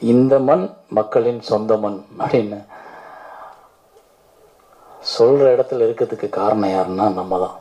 இந்த மண் மக்களின் சொந்த மண் அப்படின்னு சொல்ற இடத்துல இருக்கிறதுக்கு காரணம் யாருன்னா நம்ம தான்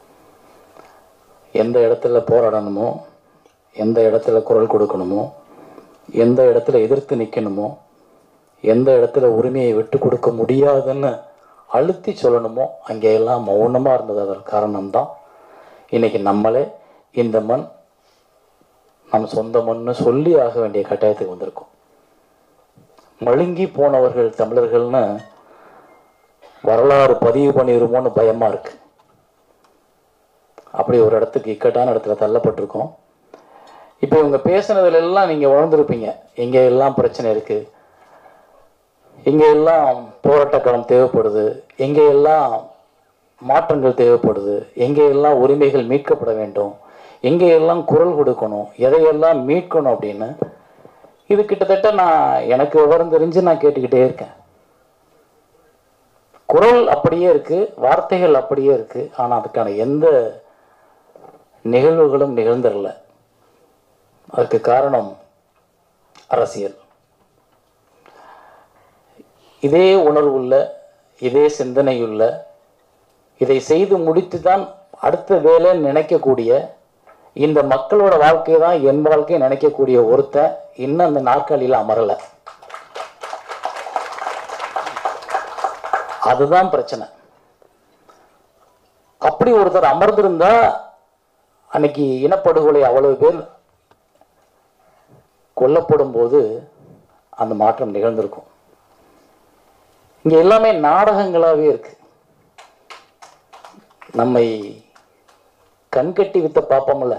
எந்த இடத்துல போராடணுமோ எந்த இடத்துல குரல் கொடுக்கணுமோ எந்த இடத்துல எதிர்த்து நிற்கணுமோ எந்த இடத்துல உரிமையை விட்டு கொடுக்க முடியாதுன்னு அழுத்தி சொல்லணுமோ அங்கே எல்லாம் மௌனமாக இருந்தது அதற்கு காரணம்தான் இன்னைக்கு நம்மளே இந்த மண் நம் சொந்த மண்ணு சொல்லி ஆக வேண்டிய கட்டாயத்துக்கு வந்திருக்கோம் மழுங்கி போனவர்கள் தமிழர்கள்னு வரலாறு பதிவு பண்ணிடுமோன்னு பயமா இருக்கு அப்படி ஒரு இடத்துக்கு இக்கட்டான இடத்துல தள்ளப்பட்டிருக்கோம் இப்போ இவங்க பேசுனதுல எல்லாம் நீங்க உணர்ந்திருப்பீங்க எங்க எல்லாம் பிரச்சனை இருக்கு எங்க எல்லாம் போராட்டக்களம் தேவைப்படுது எங்க எல்லாம் மாற்றங்கள் தேவைப்படுது எங்கே எல்லாம் உரிமைகள் மீட்கப்பட வேண்டும் எங்கே எல்லாம் குரல் கொடுக்கணும் எதையெல்லாம் மீட்கணும் அப்படின்னு இது கிட்டத்தட்ட நான் எனக்கு விவரம் தெரிஞ்சு நான் கேட்டுக்கிட்டே இருக்கேன் குரல் அப்படியே இருக்கு வார்த்தைகள் அப்படியே இருக்கு ஆனா அதுக்கான எந்த நிகழ்வுகளும் நிகழ்ந்துடல அதுக்கு காரணம் அரசியல் இதே உணர்வுள்ள இதே சிந்தனையுள்ள இதை செய்து முடித்து தான் அடுத்த வேலை நினைக்கக்கூடிய இந்த மக்களோட வாழ்க்கையை தான் என் வாழ்க்கையை நினைக்கக்கூடிய ஒருத்தன் இன்னும் அந்த நாற்காலியில் அமரல அதுதான் பிரச்சனை அப்படி ஒருத்தர் அமர்ந்திருந்தா அன்னைக்கு இனப்படுகொலை அவ்வளவு பேர் கொல்லப்படும் போது அந்த மாற்றம் நிகழ்ந்திருக்கும் இங்க எல்லாமே நாடகங்களாவே இருக்கு நம்மை கண்கட்டி வித்த பார்ப்போம்ல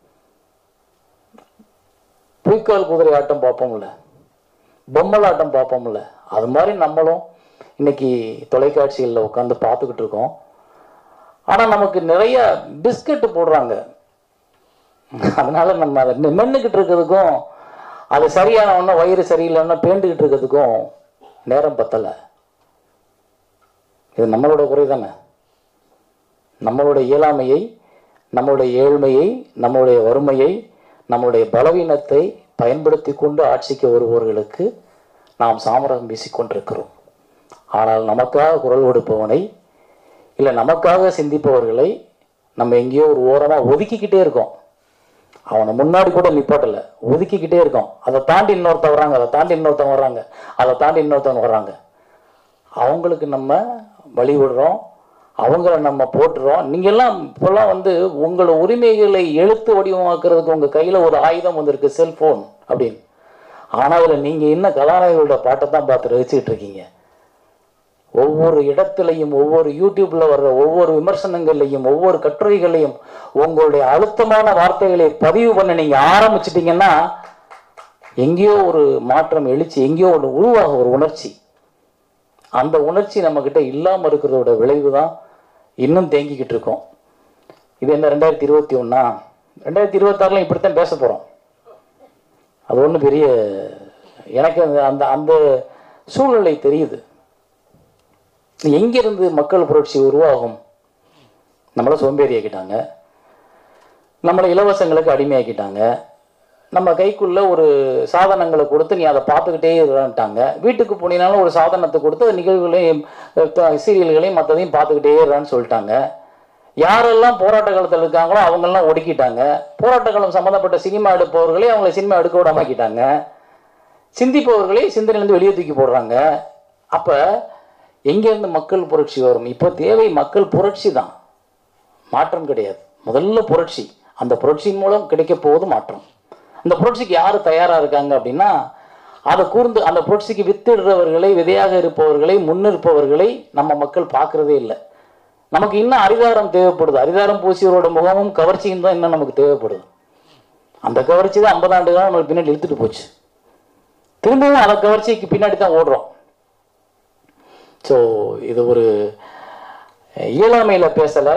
பூய்க்கால் குதிரை ஆட்டம் பார்ப்போம்ல பொம்மல் ஆட்டம் பார்ப்போம்ல அது மாதிரி நம்மளும் இன்னைக்கு தொலைக்காட்சிகளில் உட்காந்து பார்த்துக்கிட்டு இருக்கோம் ஆனால் நமக்கு நிறைய பிஸ்கட் போடுறாங்க அதனால நம்ம அதை மென்னுக்கிட்டு இருக்கிறதுக்கும் அது சரியான ஒன்றும் வயிறு சரியில்லைன்னா பேண்டுக்கிட்டு இருக்கிறதுக்கும் நேரம் பத்தலை இது நம்மளோட குறை தானே நம்மளுடைய இயலாமையை நம்மளுடைய ஏழ்மையை நம்மளுடைய வறுமையை நம்மளுடைய பலவீனத்தை பயன்படுத்தி கொண்டு ஆட்சிக்கு வருபவர்களுக்கு நாம் சாமரம் வீசிக்கொண்டிருக்கிறோம் ஆனால் நமக்காக குரல் கொடுப்பவனை இல்லை நமக்காக சிந்திப்பவர்களை நம்ம எங்கேயோ ஒரு ஓரமாக ஒதுக்கிக்கிட்டே இருக்கோம் அவனை முன்னாடி கூட நிப்பாட்டல ஒதுக்கிக்கிட்டே இருக்கோம் அதை தாண்டி இன்னொருத்தன் வர்றாங்க அதை தாண்டி இன்னொருத்தன் வர்றாங்க அதை தாண்டி இன்னொருத்தவங்க வர்றாங்க அவங்களுக்கு நம்ம வழி விடுறோம் அவங்கள நம்ம போட்டுறோம் நீங்கெல்லாம் இப்போல்லாம் வந்து உங்களோட உரிமைகளை எழுத்து வடிவமாக்குறதுக்கு உங்கள் கையில் ஒரு ஆயுதம் வந்திருக்கு செல்ஃபோன் அப்படின்னு ஆனால் அதில் நீங்கள் இன்னும் கதாநாயகர்களோட பாட்டை தான் பார்த்து ரசிச்சுட்டு இருக்கீங்க ஒவ்வொரு இடத்துலையும் ஒவ்வொரு யூடியூப்ல வர்ற ஒவ்வொரு விமர்சனங்கள்லையும் ஒவ்வொரு கட்டுரைகளையும் உங்களுடைய அழுத்தமான வார்த்தைகளை பதிவு பண்ண நீங்க ஆரம்பிச்சிட்டீங்கன்னா எங்கேயோ ஒரு மாற்றம் எழுச்சி எங்கேயோ ஒரு உருவாக ஒரு உணர்ச்சி அந்த உணர்ச்சி நம்ம கிட்ட இல்லாம இருக்கிறதோட விளைவு தான் இன்னும் தேங்கிக்கிட்டு இருக்கோம் இது என்ன ரெண்டாயிரத்தி இருபத்தி ஒண்ணா ரெண்டாயிரத்தி இருபத்தாறுல இப்படித்தான் பேச போறோம் அது ஒன்றும் பெரிய எனக்கு அந்த- அந்த அந்த சூழ்நிலை தெரியுது எங்கிருந்து மக்கள் புரட்சி உருவாகும் நம்மளை சோம்பேறியாக்கிட்டாங்க நம்மளை இலவசங்களுக்கு அடிமையாக்கிட்டாங்க நம்ம கைக்குள்ள ஒரு சாதனங்களை கொடுத்து நீ அதை பார்த்துக்கிட்டே இருட்டாங்க வீட்டுக்கு போனீங்கனாலும் ஒரு சாதனத்தை கொடுத்து அது நிகழ்வுகளையும் அஹ், சீரியல்களையும் மற்றதையும் பார்த்துக்கிட்டே இருறான்னு சொல்லிட்டாங்க யாரெல்லாம் போராட்ட காலத்தில் இருக்காங்களோ அவங்கெல்லாம் ஒடுக்கிட்டாங்க போராட்ட காலம் சம்மந்தப்பட்ட சினிமா எடுப்பவர்களே அவங்களை சினிமா எடுக்க விடாமக்கிட்டாங்க சிந்திப்பவர்களை சிந்தனையிலேருந்து வெளியே தூக்கி போடுறாங்க அப்போ எங்கேருந்து மக்கள் புரட்சி வரும் இப்போ தேவை மக்கள் புரட்சி தான் மாற்றம் கிடையாது முதல்ல புரட்சி அந்த புரட்சியின் மூலம் கிடைக்க போவது மாற்றம் அந்த புரட்சிக்கு யார் தயாராக இருக்காங்க அப்படின்னா அதை கூர்ந்து அந்த புரட்சிக்கு வித்திடுறவர்களை விதையாக இருப்பவர்களை முன்னிருப்பவர்களை நம்ம மக்கள் பார்க்கறதே இல்லை நமக்கு இன்னும் அரிதாரம் தேவைப்படுது அரிதாரம் பூசியவரோட முகமும் கவர்ச்சியும் தான் இன்னும் நமக்கு தேவைப்படுது அந்த கவர்ச்சி தான் ஐம்பது ஆண்டு காலம் நம்மளுக்கு பின்னாடி இழுத்துட்டு போச்சு திரும்பவும் அந்த கவர்ச்சிக்கு பின்னாடி தான் ஓடுறோம் ஸோ இது ஒரு இயலாமையில் பேசலை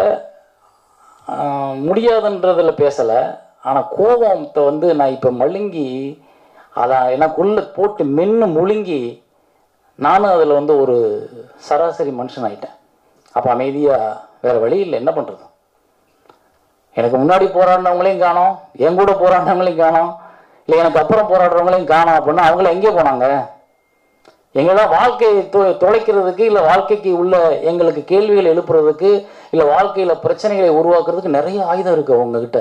முடியாதுன்றதில் பேசலை ஆனால் கோபத்தை வந்து நான் இப்போ மழுங்கி அதை எனக்குள்ள போட்டு மென்று முழுங்கி நானும் அதில் வந்து ஒரு சராசரி மனுஷன் ஆயிட்டேன் அப்போ அமைதியாக வேறு வழி இல்லை என்ன பண்ணுறது எனக்கு முன்னாடி போராடினவங்களையும் காணோம் என் கூட போராடினவங்களையும் காணோம் இல்லை எனக்கு அப்புறம் போராடுறவங்களையும் காணோம் அப்படின்னா அவங்கள எங்கே போனாங்க எங்கெல்லாம் வாழ்க்கையை தொ- தொலைக்கிறதுக்கு இல்லை வாழ்க்கைக்கு உள்ள எங்களுக்கு கேள்விகள் எழுப்புறதுக்கு இல்லை வாழ்க்கையில் பிரச்சனைகளை உருவாக்குறதுக்கு நிறைய ஆயுதம் இருக்கு உங்ககிட்ட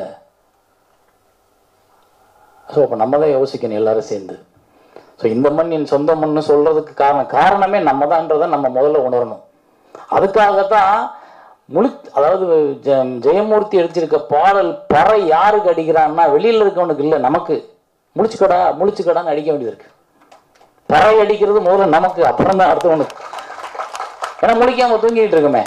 ஸோ அப்போ நம்ம தான் யோசிக்கணும் எல்லாரும் சேர்ந்து ஸோ இந்த மண் என் சொந்த மண்ணு சொல்றதுக்கு காரணம் காரணமே நம்ம தான்றதை நம்ம முதல்ல உணரணும் அதுக்காகத்தான் முழு அதாவது ஜெ- ஜெயமூர்த்தி எடுத்திருக்க பாடல் பறை யாருக்கு அடிக்கிறான்னா வெளியில் இருக்கவனுக்கு இல்லை நமக்கு முழிச்சுக்கடா முழிச்சுக்கடான்னு அடிக்க வேண்டியது இருக்கு பறை அடிக்கிறது முதல்ல நமக்கு அப்புறம் தான் அடுத்தவனுக்கு ஏன்னா முழிக்காம தூங்கிட்டு இருக்குமே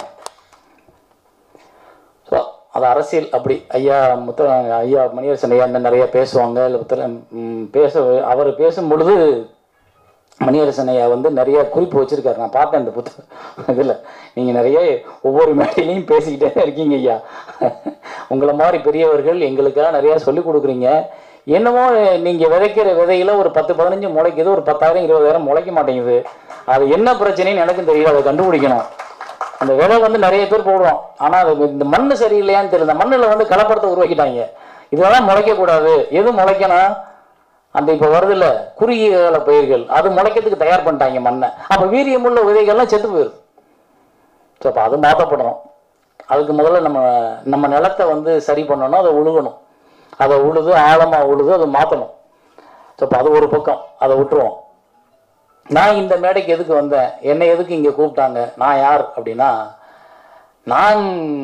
ஸோ அது அரசியல் அப்படி ஐயா முத்த ஐயா மணியரசன் ஐயா இன்னும் நிறைய பேசுவாங்க இல்லை முத்தர- ம், பேச அவர் பேசும் பொழுது மணியரசன் ஐயா வந்து நிறைய குறிப்பு வச்சிருக்காரு நான் பார்த்தேன் இந்த புத்தகம் இதில் நீங்கள் நிறைய ஒவ்வொரு மேடையிலையும் பேசிக்கிட்டே இருக்கீங்க ஐயா உங்களை மாதிரி பெரியவர்கள் எங்களுக்கெல்லாம் நிறையா சொல்லிக் கொடுக்குறீங்க என்னமோ நீங்கள் விதைக்கிற விதையில ஒரு பத்து பதினஞ்சு முளைக்குது ஒரு பத்தாயிரம் இருபதாயிரம் முளைக்க மாட்டேங்குது அது என்ன பிரச்சனைன்னு எனக்கும் தெரியல அதை கண்டுபிடிக்கணும் அந்த விதை வந்து நிறைய பேர் போடுவோம் ஆனால் அது இந்த மண்ணு சரியில்லையான்னு தெரியல இந்த மண்ணில் வந்து கலப்படத்தை உருவாக்கிட்டாங்க இதெல்லாம் முளைக்கக்கூடாது எது முளைக்கணும் அந்த இப்போ வருதுல்ல குறுகிய கால பயிர்கள் அது முளைக்கிறதுக்கு தயார் பண்ணிட்டாங்க மண்ணை அப்போ வீரியமுள்ள விதைகள்லாம் செத்து போயிடும் ஸோ அப்போ அது மாற்றப்படணும் அதுக்கு முதல்ல நம்ம நம்ம நிலத்தை வந்து சரி பண்ணணும் அதை உழுகணும் அதை உழுது ஆழமாக உழுது அதை மாற்றணும் ஸோ அப்போ அது ஒரு பக்கம் அதை விட்டுருவோம் நான் இந்த மேடைக்கு எதுக்கு வந்தேன் என்னை எதுக்கு இங்கே கூப்பிட்டாங்க நான் யார் அப்படின்னா நான்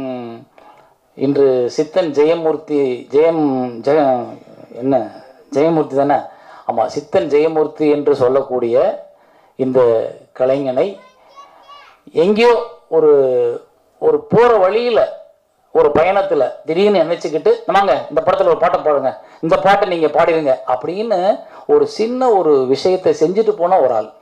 இன்று சித்தன் ஜெயமூர்த்தி ஜெயம் ஜெய என்ன ஜெயமூர்த்தி தானே ஆமாம் சித்தன் ஜெயமூர்த்தி என்று சொல்லக்கூடிய இந்த கலைஞனை எங்கேயோ ஒரு ஒரு போகிற வழியில் ஒரு பயணத்தில் திடீர்னு நினச்சிக்கிட்டு வாங்க இந்த படத்தில் ஒரு பாட்டை பாடுங்க இந்த பாட்டை நீங்கள் பாடிடுங்க அப்படின்னு ஒரு சின்ன ஒரு விஷயத்தை செஞ்சுட்டு போன ஒரு ஆள்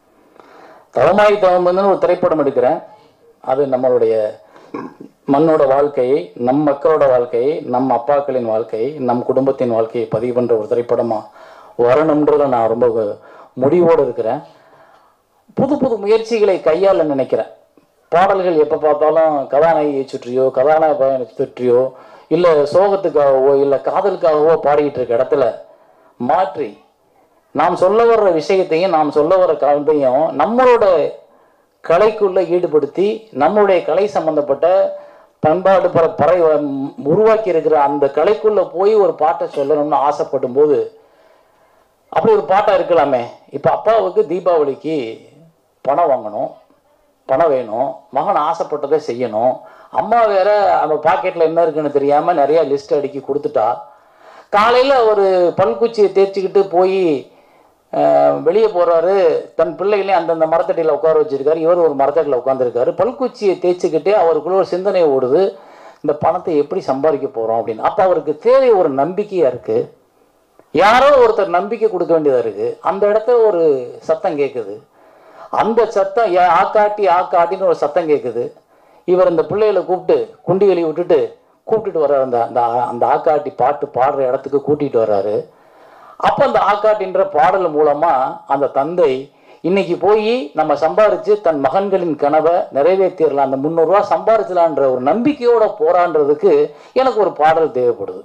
தவமாய் தவம்பந்துன்னு ஒரு திரைப்படம் எடுக்கிறேன் அது நம்மளுடைய மண்ணோட வாழ்க்கையை நம் மக்களோட வாழ்க்கையை நம் அப்பாக்களின் வாழ்க்கையை நம் குடும்பத்தின் வாழ்க்கையை பதிவு பண்ணுற ஒரு திரைப்படமாக வரணுன்றதுல நான் ரொம்ப முடிவோடு இருக்கிறேன் புது புது முயற்சிகளை கையாள நினைக்கிறேன் பாடல்கள் எப்போ பார்த்தாலும் கதாநாயகியை சுற்றியோ கதாநாயகனை சுற்றியோ இல்லை சோகத்துக்காகவோ இல்லை காதலுக்காகவோ பாடிக்கிட்டு இருக்க இடத்துல மாற்றி நாம் சொல்ல வர்ற விஷயத்தையும் நாம் சொல்ல வர்ற கருத்தையும் நம்மளோட கலைக்குள்ள ஈடுபடுத்தி நம்மளுடைய கலை சம்பந்தப்பட்ட பண்பாடு பர பறை உருவாக்கி இருக்கிற அந்த கலைக்குள்ள போய் ஒரு பாட்டை சொல்லணும்னு ஆசைப்படும் போது அப்படி ஒரு பாட்டா இருக்கலாமே இப்போ அப்பாவுக்கு தீபாவளிக்கு பணம் வாங்கணும் பணம் வேணும் மகன் ஆசைப்பட்டதை செய்யணும் அம்மா வேற அந்த பாக்கெட்டில் என்ன இருக்குன்னு தெரியாமல் நிறைய லிஸ்ட் அடுக்கி கொடுத்துட்டா காலையில் ஒரு பல்குச்சியை தேய்ச்சிக்கிட்டு போய் வெளியே போகிறாரு தன் பிள்ளைகளையும் அந்தந்த மரத்தடியில் உட்கார வச்சிருக்காரு இவர் ஒரு மரத்தடியில் உட்காந்துருக்காரு பல்குச்சியை தேய்ச்சிக்கிட்டே அவருக்குள்ள ஒரு சிந்தனை ஓடுது இந்த பணத்தை எப்படி சம்பாதிக்க போகிறோம் அப்படின்னு அப்போ அவருக்கு தேவை ஒரு நம்பிக்கையாக இருக்குது யாரோ ஒருத்தர் நம்பிக்கை கொடுக்க வேண்டியதா இருக்கு அந்த இடத்துல ஒரு சத்தம் கேட்குது அந்த சத்தம் ஏ- ஆக்காட்டி ஆக்காட்டின்னு ஒரு சத்தம் கேட்குது இவர் இந்த பிள்ளைகளை கூப்பிட்டு குண்டி வெளி விட்டுட்டு கூப்பிட்டுட்டு வர்றாரு அந்த அந்த அந்த ஆக்காட்டி பாட்டு பாடுற இடத்துக்கு கூட்டிட்டு வர்றாரு அப்போ அந்த ஆக்காட்டின்ற பாடல் மூலமா அந்த தந்தை இன்னைக்கு போய் நம்ம சம்பாரிச்சு தன் மகன்களின் கனவை நிறைவேற்றிடலாம் அந்த முந்நூறுரூவா சம்பாரிச்சலான்ற ஒரு நம்பிக்கையோட போரான்றதுக்கு எனக்கு ஒரு பாடல் தேவைப்படுது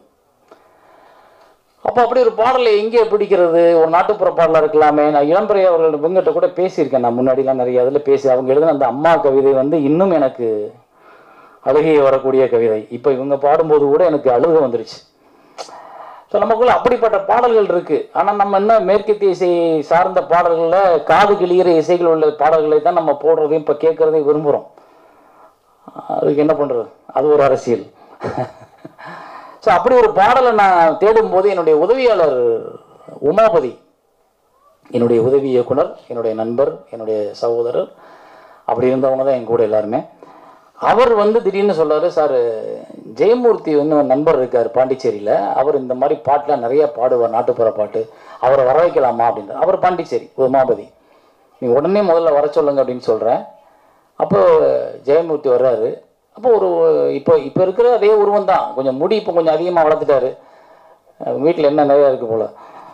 அப்போ அப்படி ஒரு பாடலை எங்கே பிடிக்கிறது ஒரு நாட்டுப்புற பாடலாக இருக்கலாமே நான் இளம்பரை அவர்கள் இவங்ககிட்ட கூட பேசியிருக்கேன் நான் முன்னாடிலாம் நிறைய அதில் பேசி அவங்க எழுதின அந்த அம்மா கவிதை வந்து இன்னும் எனக்கு அழுகை வரக்கூடிய கவிதை இப்போ இவங்க பாடும்போது கூட எனக்கு அழுகை வந்துருச்சு ஸோ நமக்குள்ள அப்படிப்பட்ட பாடல்கள் இருக்கு ஆனால் நம்ம என்ன மேற்கத்திய இசை சார்ந்த பாடல்களில் காது கிளியிற இசைகள் உள்ள பாடல்களை தான் நம்ம போடுறதையும் இப்போ கேட்குறதையும் விரும்புகிறோம் அதுக்கு என்ன பண்ணுறது அது ஒரு அரசியல் ஸோ அப்படி ஒரு பாடலை நான் தேடும்போது என்னுடைய உதவியாளர் உமாபதி என்னுடைய உதவி இயக்குனர் என்னுடைய நண்பர் என்னுடைய சகோதரர் அப்படி இருந்தவங்க தான் என் கூட எல்லாருமே அவர் வந்து திடீர்னு சொல்றாரு சார் ஜெயமூர்த்தி வந்து ஒரு நண்பர் இருக்கார் பாண்டிச்சேரியில் அவர் இந்த மாதிரி பாட்டுலாம் நிறைய பாடுவார் நாட்டுப்புற பாட்டு அவரை வர வைக்கலாமா அப்படின்னு அவர் பாண்டிச்சேரி உமாபதி நீ உடனே முதல்ல வர சொல்லுங்க அப்படின்னு சொல்கிறேன் அப்போ ஜெயமூர்த்தி வர்றாரு அப்போ ஒரு இப்போ இப்போ இருக்கிற அதே உருவம் தான் கொஞ்சம் முடி இப்போ கொஞ்சம் அதிகமாக வளர்த்துட்டாரு வீட்டில் என்ன நிறையா இருக்குது போல்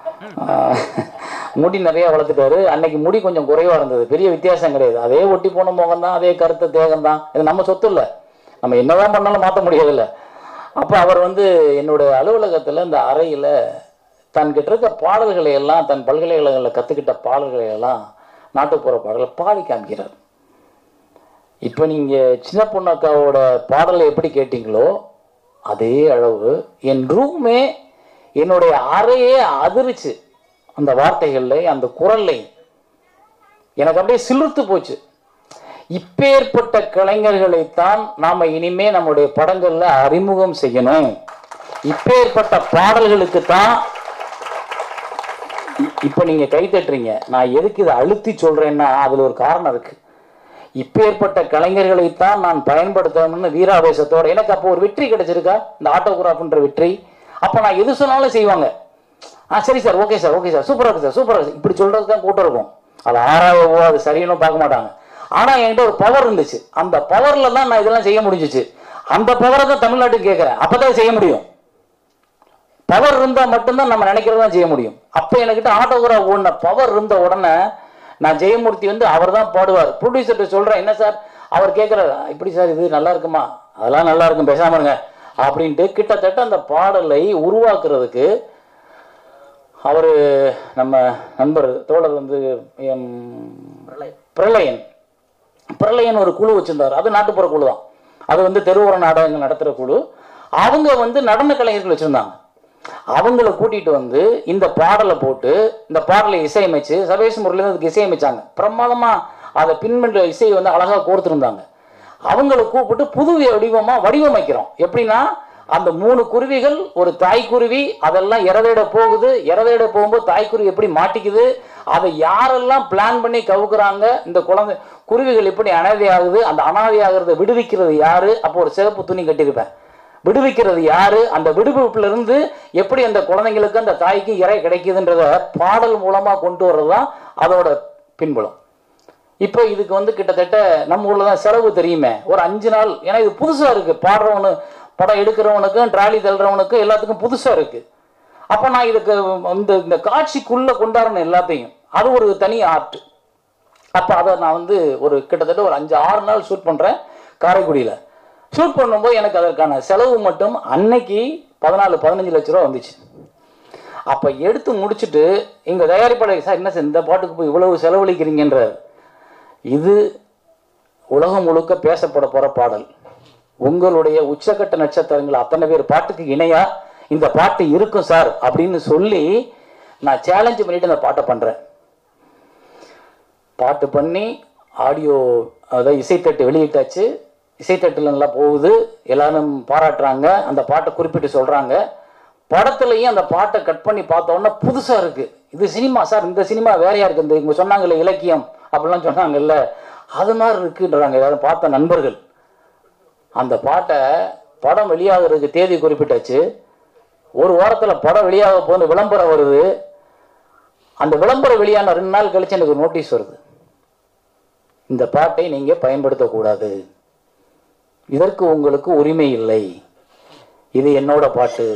முடி நிறையா வளர்த்துட்டாரு அன்னைக்கு முடி கொஞ்சம் குறைவாக இருந்தது பெரிய வித்தியாசம் கிடையாது அதே ஒட்டி போன முகம் தான் அதே கருத்து தேகம் தான் இது நம்ம சொத்து இல்லை நம்ம என்னதான் பண்ணாலும் மாற்ற முடியாதுல்ல அப்போ அவர் வந்து என்னோட அலுவலகத்தில் இந்த அறையில் தன்கிட்ட இருக்க பாடல்களை எல்லாம் தன் பல்கலைக்கழகங்களில் கற்றுக்கிட்ட பாடல்களை எல்லாம் நாட்டுப்புற பாடல்களை பாடி காமிக்கிறார் இப்போ நீங்கள் சின்ன பொண்ணக்காவோட பாடலை எப்படி கேட்டீங்களோ அதே அளவு என் ரூமே என்னுடைய அறையே அதிர்ச்சு அந்த வார்த்தைகளில் அந்த குரல்லை எனக்கு அப்படியே சிலிர்த்து போச்சு இப்பேற்பட்ட கலைஞர்களைத்தான் நாம இனிமே நம்முடைய படங்கள்ல அறிமுகம் செய்யணும் இப்பேற்பட்ட பாடல்களுக்கு தான் இப்ப நீங்க கை தட்டுறீங்க நான் எதுக்கு இதை அழுத்தி சொல்றேன்னா அதுல ஒரு காரணம் இருக்கு இப்பேற்பட்ட கலைஞர்களைத்தான் நான் பயன்படுத்தணும்னு வீராவேசத்தோட எனக்கு அப்போ ஒரு வெற்றி கிடைச்சிருக்கா இந்த ஆட்டோகிராஃப்ன்ற வெற்றி அப்ப நான் எது சொன்னாலும் செய்வாங்க ஆ சரி sir okay sir okay sir சூப்பராக இருக்கு சார் சூப்பராக இருக்கு இப்படி சொல்றது தான் கூட்டம் இருக்கும் அது ஆறாவோ அது சரின்னு பார்க்க மாட்டாங்க ஆனா என்கிட்ட ஒரு பவர் இருந்துச்சு அந்த பவர்ல தான் நான் இதெல்லாம் செய்ய முடிஞ்சிச்சு அந்த பவரை தான் தமிழ்நாட்டுக்கு கேட்கறேன் அப்பதான் செய்ய முடியும் பவர் இருந்தா மட்டும்தான் நம்ம நினைக்கிறதான் செய்ய முடியும் அப்ப என்கிட்ட ஆட்டோகிராஃப் ஓடின பவர் இருந்த உடனே நான் ஜெயமூர்த்தி வந்து அவர் தான் பாடுவார் ப்ரொடியூசர்கிட்ட சொல்றேன் என்ன சார் அவர் கேட்குறாரு இப்படி சார் இது நல்லா இருக்குமா அதெல்லாம் நல்லா இருக்கும் பேசாம இருங்க அப்படின்ட்டு கிட்டத்தட்ட அந்த பாடலை உருவாக்குறதுக்கு அவர் நம்ம நண்பர் தோழர் வந்து எம், பிரளயன் பிரளயன் ஒரு குழு வச்சிருந்தார் அது நாட்டுப்புற குழு தான் அது வந்து தெருவோர நாடகங்கள் நடத்துகிற குழு அவங்க வந்து நடன கலைஞர்கள் வச்சிருந்தாங்க அவங்கள கூட்டிட்டு வந்து இந்த பாடலை போட்டு இந்த பாடலை இசையமைச்சு சபேஷ் முரளிந்து அதுக்கு இசையமைச்சாங்க பிரமாதமா அதை பின்பற்ற இசையை வந்து அழகா கோர்த்திருந்தாங்க அவங்கள கூப்பிட்டு புது வடிவமா வடிவமைக்கிறோம் எப்படின்னா அந்த மூணு குருவிகள் ஒரு தாய்க்குருவி அதெல்லாம் இறதையிட போகுது இறதையிட போகும்போது தாய்க்குருவி எப்படி மாட்டிக்குது அதை யாரெல்லாம் பிளான் பண்ணி கவுக்குறாங்க இந்த குழந்தை குருவிகள் எப்படி அனாதை ஆகுது அந்த அனாதை ஆகிறத விடுவிக்கிறது யாரு அப்போ ஒரு சிவப்பு துணி கட்டியிருப்பேன் விடுவிக்கிறது யாரு அந்த விடுவிப்புல இருந்து எப்படி அந்த குழந்தைங்களுக்கு அந்த தாய்க்கு இறை கிடைக்குதுன்றத பாடல் மூலமா கொண்டு வர்றதுதான் அதோட பின்புலம் இப்போ இதுக்கு வந்து கிட்டத்தட்ட நம்ம ஊர்ல தான் செலவு தெரியுமே ஒரு அஞ்சு நாள் ஏன்னா இது புதுசா இருக்கு பாடுறவனு படம் எடுக்கிறவனுக்கும் ட்ராலி தள்ளுறவனுக்கும் எல்லாத்துக்கும் புதுசா இருக்கு அப்போ நான் இதுக்கு இந்த இந்த காட்சிக்குள்ள கொண்டாடணும் எல்லாத்தையும் அது ஒரு தனி ஆர்ட் அப்போ அதை நான் வந்து ஒரு கிட்டத்தட்ட ஒரு அஞ்சு ஆறு நாள் ஷூட் பண்ணுறேன் காரைக்குடியில் ஷூட் பண்ணும்போது எனக்கு அதற்கான செலவு மட்டும் அன்னைக்கு பதினாலு பதினஞ்சு லட்ச ரூபா வந்துச்சு அப்போ எடுத்து முடிச்சுட்டு எங்கள் தயாரிப்பாளர் சார் என்ன சார் இந்த பாட்டுக்கு போய் இவ்வளவு செலவழிக்கிறீங்கன்றார் இது உலகம் முழுக்க பேசப்பட போகிற பாடல் உங்களுடைய உச்சக்கட்ட நட்சத்திரங்கள் அத்தனை பேர் பாட்டுக்கு இணையா இந்த பாட்டு இருக்கும் சார் அப்படின்னு சொல்லி நான் சேலஞ்சு பண்ணிட்டு இந்த பாட்டை பண்ணுறேன் பாட்டு பண்ணி ஆடியோ அதாவது இசைத்தட்டு வெளியிட்டாச்சு இசைத்தட்டுல நல்லா போகுது எல்லாரும் பாராட்டுறாங்க அந்த பாட்டை குறிப்பிட்டு சொல்றாங்க படத்துலையும் அந்த பாட்டை கட் பண்ணி பார்த்த உடனே புதுசா இருக்கு இது சினிமா சார் இந்த சினிமா வேறையா இருக்கு இந்த இவங்க சொன்னாங்கல்ல இலக்கியம் அப்படிலாம் சொன்னாங்கல்ல அது மாதிரி இருக்குன்றாங்க எல்லாரும் பார்த்த நண்பர்கள் அந்த பாட்டை படம் வெளியாகிறதுக்கு தேதி குறிப்பிட்டாச்சு ஒரு வாரத்தில் படம் வெளியாக போகுது விளம்பரம் வருது அந்த விளம்பரம் வெளியான ரெண்டு நாள் கழிச்சு எனக்கு நோட்டீஸ் வருது இந்த பாட்டை நீங்க பயன்படுத்தக்கூடாது இதற்கு உங்களுக்கு உரிமை இல்லை இது என்னோட பாட்டு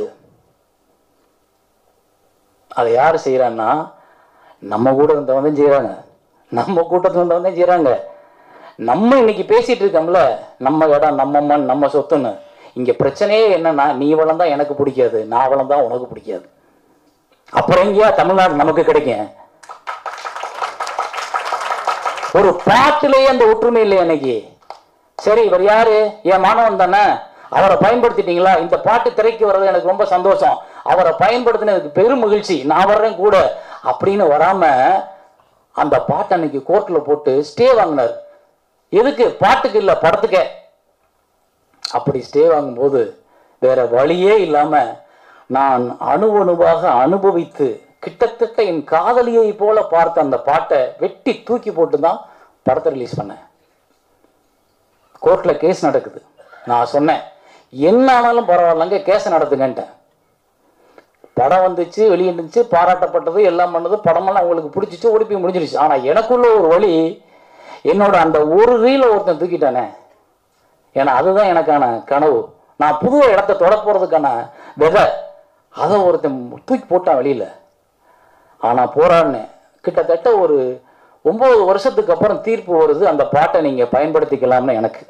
அதை யார் செய்யறான்னா நம்ம கூட இருந்தவங்க செய்யறாங்க நம்ம கூட்டத்துல இருந்தவங்க செய்யறாங்க நம்ம இன்னைக்கு பேசிட்டு இருக்கோம்ல நம்ம இடம் நம்ம மண் நம்ம சொத்துன்னு இங்க பிரச்சனையே என்னன்னா நீ வளர்ந்தா எனக்கு பிடிக்காது நான் வளர்ந்தா உனக்கு பிடிக்காது அப்புறம் எங்கேயா தமிழ்நாடு நமக்கு கிடைக்கும் ஒரு பாட்டிலேயே அந்த ஒற்றுமை இல்லை எனக்கு சரி இவர் யாரு என் மாணவன் தானே அவரை பயன்படுத்திட்டீங்களா இந்த பாட்டு திரைக்கு வர்றது எனக்கு ரொம்ப சந்தோஷம் அவரை பயன்படுத்தினதுக்கு பெரும் மகிழ்ச்சி நான் வர்றேன் கூட அப்படின்னு வராம அந்த பாட்டை அன்னைக்கு கோர்ட்ல போட்டு ஸ்டே வாங்கினார் எதுக்கு பாட்டுக்கு இல்ல படத்துக்கே அப்படி ஸ்டே வாங்கும்போது வேற வழியே இல்லாம நான் அணு அணுவாக அனுபவித்து கிட்டத்தட்ட என் காதலியை போல பார்த்த அந்த பாட்டை வெட்டி தூக்கி போட்டு தான் படத்தை ரிலீஸ் பண்ணேன் கோர்ட்ல கேஸ் நடக்குது நான் சொன்னேன் என்ன ஆனாலும் பரவாயில்லங்க கேஸ் நடத்துங்கன்ட்டேன் படம் வந்துச்சு வெளியிட்டுச்சு பாராட்டப்பட்டது எல்லாம் பண்ணது படமெல்லாம் உங்களுக்கு பிடிச்சிச்சு ஓடி போய் முடிஞ்சிருச்சு ஆனா எனக்குள்ள ஒரு வழி என்னோட அந்த ஒரு ரீல ஒருத்தன் தூக்கிட்டானே ஏன்னா அதுதான் எனக்கான கனவு நான் புது இடத்த தொட போறதுக்கான விதை அதை ஒருத்தன் தூக்கி போட்டான் வெளியில ஆனா போராடினேன் கிட்டத்தட்ட ஒரு ஒன்பது வருஷத்துக்கு அப்புறம் தீர்ப்பு வருது அந்த பாட்டை நீங்க பயன்படுத்திக்கலாம்னு எனக்கு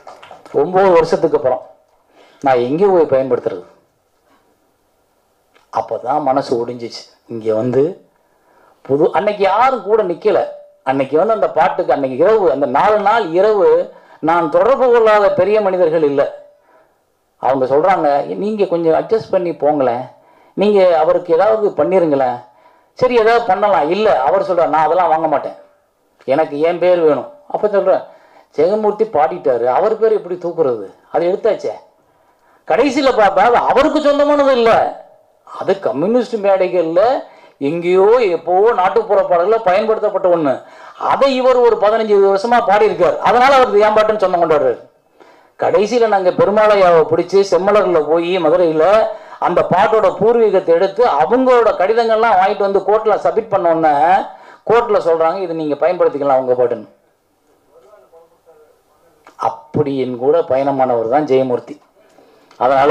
ஒன்பது வருஷத்துக்கு அப்புறம் நான் எங்கே போய் பயன்படுத்துறது அப்போ தான் மனசு ஒடிஞ்சிச்சு இங்கே வந்து புது அன்னைக்கு யாரும் கூட நிற்கல அன்னைக்கு வந்து அந்த பாட்டுக்கு அன்னைக்கு இரவு அந்த நாலு நாள் இரவு நான் தொடர்பு கொள்ளாத பெரிய மனிதர்கள் இல்லை அவங்க சொல்கிறாங்க நீங்கள் கொஞ்சம் அட்ஜஸ்ட் பண்ணி போங்களேன் நீங்கள் அவருக்கு ஏதாவது பண்ணிருங்களேன் சரி ஏதாவது பண்ணலாம் இல்லை அவர் சொல்கிறார் நான் அதெல்லாம் வாங்க மாட்டேன் எனக்கு என் பேர் வேணும் அப்போ சொல்கிறேன் ஜெகமூர்த்தி பாடிட்டாரு அவர் பேர் எப்படி தூக்குறது அது எடுத்தாச்சே கடைசியில் பார்த்தா அது அவருக்கு சொந்தமானது இல்லை அது கம்யூனிஸ்ட் மேடைகளில் எங்கேயோ எப்போவோ நாட்டுப்புற பாடல்களில் பயன்படுத்தப்பட்ட ஒன்று அதை இவர் ஒரு பதினஞ்சு இருபது வருஷமா பாடியிருக்கார் அதனால அவர் ஏன் பாட்டுன்னு சொந்தம் கொண்டாடுறாரு கடைசியில் நாங்கள் பெருமாளையாவை பிடிச்சி செம்மலரில் போய் மதுரையில் அந்த பாட்டோட பூர்வீகத்தை எடுத்து அவங்களோட கடிதங்கள்லாம் வாங்கிட்டு வந்து கோர்ட்டில் சப்மிட் பண்ண உடனே கோர்ட்டில் சொல்கிறாங்க இது நீங்கள் பயன்படுத்திக்கலாம் உங்கள் பாட்டுன்னு அப்படியின் கூட பயணமானவர் தான் ஜெயமூர்த்தி அதனால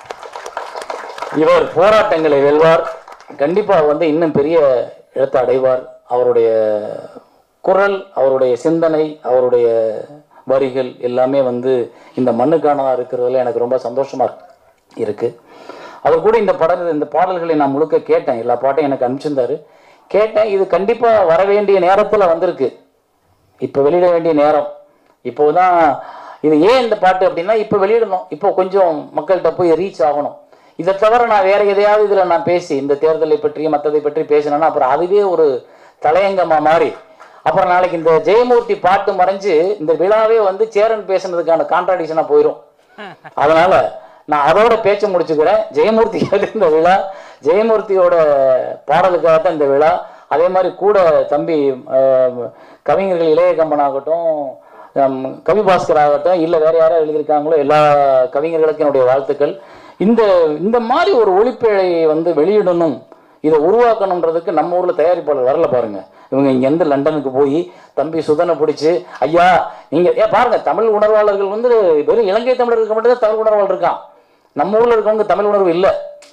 இவர் போராட்டங்களை வெல்வார் கண்டிப்பாக வந்து இன்னும் பெரிய இடத்தை அடைவார் அவருடைய குரல் அவருடைய சிந்தனை அவருடைய வரிகள் எல்லாமே வந்து இந்த மண்ணுக்கானதாக இருக்கிறதுல எனக்கு ரொம்ப சந்தோஷமா இருக்கு அவர் கூட இந்த படம் இந்த பாடல்களை நான் முழுக்க கேட்டேன் எல்லா பாட்டையும் எனக்கு அனுப்பிச்சிருந்தாரு கேட்டேன் இது கண்டிப்பாக வர வேண்டிய நேரத்தில் வந்திருக்கு இப்போ வெளியிட வேண்டிய நேரம் இப்போதான் இது ஏன் இந்த பாட்டு அப்படின்னா இப்போ வெளியிடணும் இப்போ கொஞ்சம் மக்கள்கிட்ட போய் ரீச் ஆகணும் இதை தவிர நான் வேற எதையாவது இதில் நான் பேசி இந்த தேர்தலை பற்றி மற்றதை பற்றி பேசினேன்னா அப்புறம் அதுவே ஒரு தலையங்கமா மாறி அப்புறம் நாளைக்கு இந்த ஜெயமூர்த்தி பாட்டு மறைஞ்சு இந்த விழாவே வந்து சேரன் பேசுனதுக்கான கான்ட்ராடிக்ஷனாக போயிடும் அதனால நான் அதோட பேச்சை முடிச்சுக்கிறேன் ஜெயமூர்த்தி இந்த விழா ஜெயமூர்த்தியோட பாடலுக்காக தான் இந்த விழா அதே மாதிரி கூட தம்பி அஹ், கவிஞர்கள் இளைய கம்பன் ஆகட்டும் ஹம், கவி பாஸ்கர் ஆகட்டும் இல்லை வேற யாராவது எழுதியிருக்காங்களோ எல்லா கவிஞர்களுக்கும் என்னுடைய வாழ்த்துக்கள் இந்த இந்த மாதிரி ஒரு ஒளிப்பேழையை வந்து வெளியிடணும் இதை உருவாக்கணுன்றதுக்கு நம்ம ஊர்ல தயாரிப்பாளர் வரல பாருங்க இவங்க இங்கேருந்து லண்டனுக்கு போய் தம்பி சுதனை பிடிச்சி ஐயா நீங்க ஏன் பாருங்க தமிழ் உணர்வாளர்கள் வந்து வெறும் இலங்கை தமிழர்களுக்கு மட்டும்தான் தமிழ் உணர்வாளர் இருக்கான் நம்ம ஊர்ல இருக்கவங்க தமிழ் உணர்வு இல்லை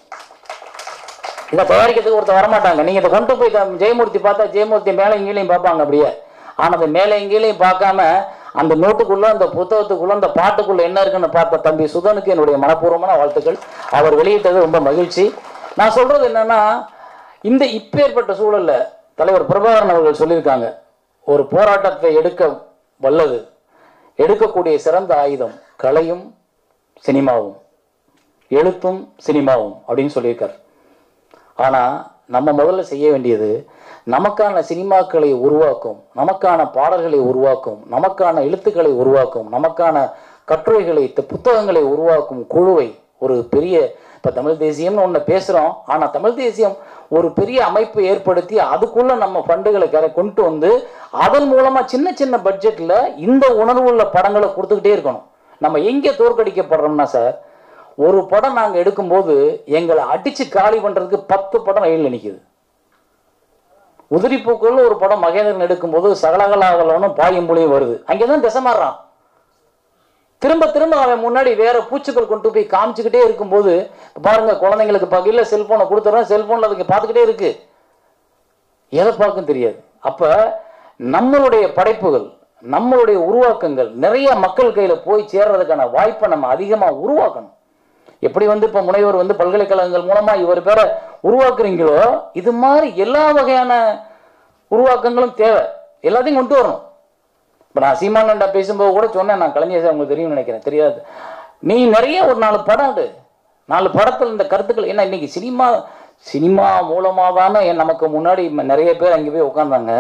இதை தயாரிக்கிறதுக்கு ஒருத்தர் வரமாட்டாங்க நீங்க இதை கொண்டு போய் த- ஜெயமூர்த்தி பார்த்தா ஜெயமூர்த்தி மேலே கீழையும் பார்ப்பாங்க அப்படியே ஆனா அந்த மேலே கீழையும் பார்க்காம அந்த நோட்டுக்குள்ள அந்த புத்தகத்துக்குள்ள அந்த பாட்டுக்குள்ள என்ன இருக்குன்னு பார்த்த தம்பி சுதனுக்கு என்னுடைய மனப்பூர்வமான வாழ்த்துக்கள் அவர் வெளியிட்டது ரொம்ப மகிழ்ச்சி நான் சொல்றது என்னன்னா இந்த இப்பேற்பட்ட சூழல்ல தலைவர் பிரபாகரன் அவர்கள் சொல்லியிருக்காங்க ஒரு போராட்டத்தை எடுக்க வல்லது எடுக்கக்கூடிய சிறந்த ஆயுதம் கலையும் சினிமாவும் எழுத்தும் சினிமாவும் அப்படின்னு சொல்லியிருக்கார் ஆனா நம்ம முதல்ல செய்ய வேண்டியது நமக்கான சினிமாக்களை உருவாக்கும் நமக்கான பாடல்களை உருவாக்கும் நமக்கான எழுத்துக்களை உருவாக்கும் நமக்கான கட்டுரைகளை த- புத்தகங்களை உருவாக்கும் குழுவை ஒரு பெரிய இப்ப தமிழ் தேசியம்னு ஒண்ணு பேசுறோம் ஆனா தமிழ் தேசியம் ஒரு பெரிய அமைப்பு ஏற்படுத்தி அதுக்குள்ள நம்ம ஃபண்டுகளை கரை கொண்டு வந்து அதன் மூலமா சின்ன சின்ன பட்ஜெட்ல இந்த உணர்வுள்ள படங்களை கொடுத்துக்கிட்டே இருக்கணும் நம்ம எங்க தோற்கடிக்கப்படுறோம்னா சார் ஒரு படம் நாங்க எடுக்கும்போது எங்களை அடிச்சு காலி பண்றதுக்கு பத்து படம் ரயில்ல நிக்குது உதிரிப்பூக்கள் ஒரு படம் மகேந்திரன் எடுக்கும்போது சகலகலாகலனும் பாயும்புலியும் வருது அங்கேதான் திசை மாறுறான் திரும்ப திரும்ப அவன் முன்னாடி வேற பூச்சிகள் கொண்டு போய் காமிச்சுக்கிட்டே இருக்கும்போது பாருங்க குழந்தைங்களுக்கு பகையில் செல்போனை கொடுத்துறோம் செல்போன்ல அதுங்க பார்த்துக்கிட்டே இருக்கு எதை பார்க்கும் தெரியாது அப்ப நம்மளுடைய படைப்புகள் நம்மளுடைய உருவாக்கங்கள் நிறைய மக்கள் கையில போய் சேர்றதுக்கான வாய்ப்பை நம்ம அதிகமா உருவாக்கணும் எப்படி வந்து இப்ப முனைவர் வந்து பல்கலைக்கழகங்கள் மூலமா இவர் பேரை உருவாக்குறீங்களோ இது மாதிரி எல்லா வகையான உருவாக்கங்களும் தேவை எல்லாத்தையும் கொண்டு வரணும் இப்போ நான் சீமானண்டா பேசும்போது கூட சொன்னேன் நான் கலைஞர் சார் உங்களுக்கு தெரியும்னு நினைக்கிறேன் தெரியாது நீ நிறைய ஒரு நாலு படம் எடு நாலு படத்தில் இந்த கருத்துக்கள் என்ன இன்னைக்கு சினிமா சினிமா மூலமாக தானே நமக்கு முன்னாடி ம- நிறைய பேர் அங்கே போய் உட்காந்தாங்க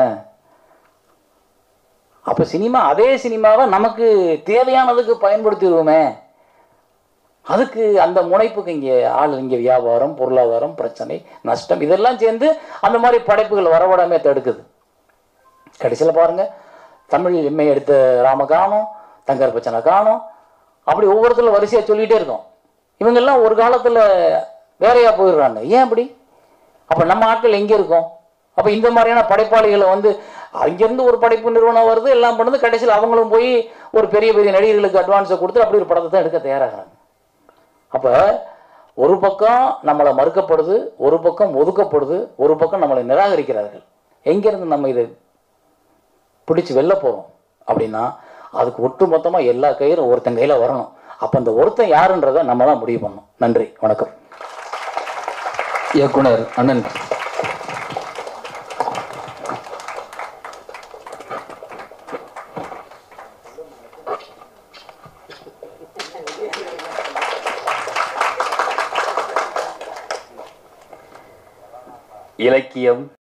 அப்போ சினிமா அதே சினிமாவை நமக்கு தேவையானதுக்கு பயன்படுத்திடுவோமே அதுக்கு அந்த முனைப்புக்கு இங்கே ஆள் இங்கே வியாபாரம் பொருளாதாரம் பிரச்சனை நஷ்டம் இதெல்லாம் சேர்ந்து அந்த மாதிரி படைப்புகள் வரவிடாமே தடுக்குது கடைசியில் பாருங்க தமிழ் எம்ஏ எடுத்த ராம காணோம் தங்கர் பச்சனை காணோம் அப்படி ஒவ்வொருத்தரும் வரிசையாக சொல்லிகிட்டே இருக்கோம் இவங்கெல்லாம் ஒரு காலத்தில் வேறையா போயிடுறாங்க ஏன் அப்படி அப்போ நம்ம ஆட்கள் எங்கே இருக்கோம் அப்போ இந்த மாதிரியான படைப்பாளிகளை வந்து அங்கேருந்து ஒரு படைப்பு நிறுவனம் வருது எல்லாம் பண்ணுது கடைசியில் அவங்களும் போய் ஒரு பெரிய பெரிய நடிகர்களுக்கு அட்வான்ஸை கொடுத்து அப்படி ஒரு படத்தை தான் எடுக்க தயாராகிறாங்க அப்போ ஒரு பக்கம் நம்மளை மறுக்கப்படுது ஒரு பக்கம் ஒதுக்கப்படுது ஒரு பக்கம் நம்மளை நிராகரிக்கிறார்கள் எங்கேருந்து நம்ம இதை பிடிச்சி வெளில போகிறோம் அப்படின்னா அதுக்கு ஒட்டு மொத்தமாக எல்லா கயிறும் ஒருத்தன் கையில் வரணும் அப்போ அந்த ஒருத்தன் யாருன்றதை நம்ம தான் முடிவு பண்ணணும் நன்றி வணக்கம் இயக்குனர் அண்ணன் இலக்கியம்